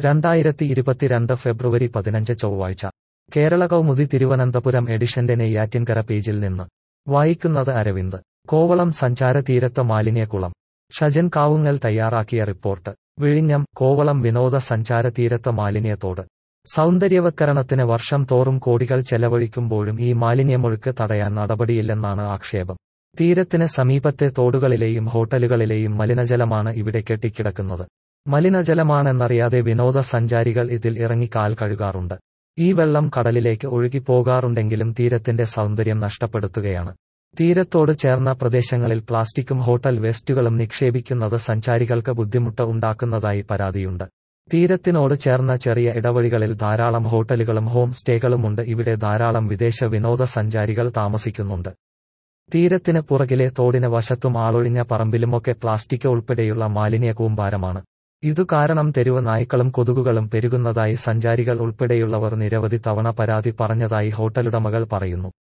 രണ്ടായിരത്തി ഇരുപത്തിരണ്ട് ഫെബ്രുവരി പതിനഞ്ച് ചൊവ്വാഴ്ച കേരള കൗമുദി തിരുവനന്തപുരം എഡിഷന്റെ നെയ്യാറ്റിൻകര പേജിൽ നിന്ന് വായിക്കുന്നത് അരവിന്ദ് കോവളം സഞ്ചാര തീരത്ത് മാലിന്യക്കുളം ഷജൻ കാവുങ്ങൽ തയ്യാറാക്കിയ റിപ്പോർട്ട് വിഴിഞ്ഞം കോവളം വിനോദ സഞ്ചാര തീരത്ത് മാലിന്യത്തോട് സൗന്ദര്യവത്കരണത്തിന് വർഷം തോറും കോടികൾ ചെലവഴിക്കുമ്പോഴും ഈ മാലിന്യമൊഴുക്ക് തടയാൻ നടപടിയില്ലെന്നാണ് ആക്ഷേപം തീരത്തിന് സമീപത്തെ തോടുകളിലെയും ഹോട്ടലുകളിലെയും മലിനജലമാണ് ഇവിടെ കെട്ടിക്കിടക്കുന്നത് മലിനജലമാണെന്നറിയാതെ വിനോദസഞ്ചാരികൾ ഇതിൽ ഇറങ്ങി കാൽ കഴുകാറുണ്ട് ഈ വെള്ളം കടലിലേക്ക് ഒഴുകിപ്പോകാറുണ്ടെങ്കിലും തീരത്തിന്റെ സൗന്ദര്യം നഷ്ടപ്പെടുത്തുകയാണ് തീരത്തോട് ചേർന്ന പ്രദേശങ്ങളിൽ പ്ലാസ്റ്റിക്കും ഹോട്ടൽ വേസ്റ്റുകളും നിക്ഷേപിക്കുന്നത് സഞ്ചാരികൾക്ക് ബുദ്ധിമുട്ട് ഉണ്ടാക്കുന്നതായി പരാതിയുണ്ട് തീരത്തിനോട് ചേർന്ന ചെറിയ ഇടവഴികളിൽ ധാരാളം ഹോട്ടലുകളും ഹോം സ്റ്റേകളുമുണ്ട് ഇവിടെ ധാരാളം വിദേശ വിനോദസഞ്ചാരികൾ താമസിക്കുന്നുണ്ട് തീരത്തിന് പുറകിലെ തോടിന് വശത്തും ആളൊഴിഞ്ഞ പറമ്പിലുമൊക്കെ പ്ലാസ്റ്റിക് ഉൾപ്പെടെയുള്ള മാലിന്യ കൂമ്പാരമാണ് ഇതു കാരണം തെരുവ് നായ്ക്കളും കൊതുകുകളും പെരുകുന്നതായി സഞ്ചാരികൾ ഉൾപ്പെടെയുള്ളവർ നിരവധി തവണ പരാതി പറഞ്ഞതായി ഹോട്ടലുടമകൾ പറയുന്നു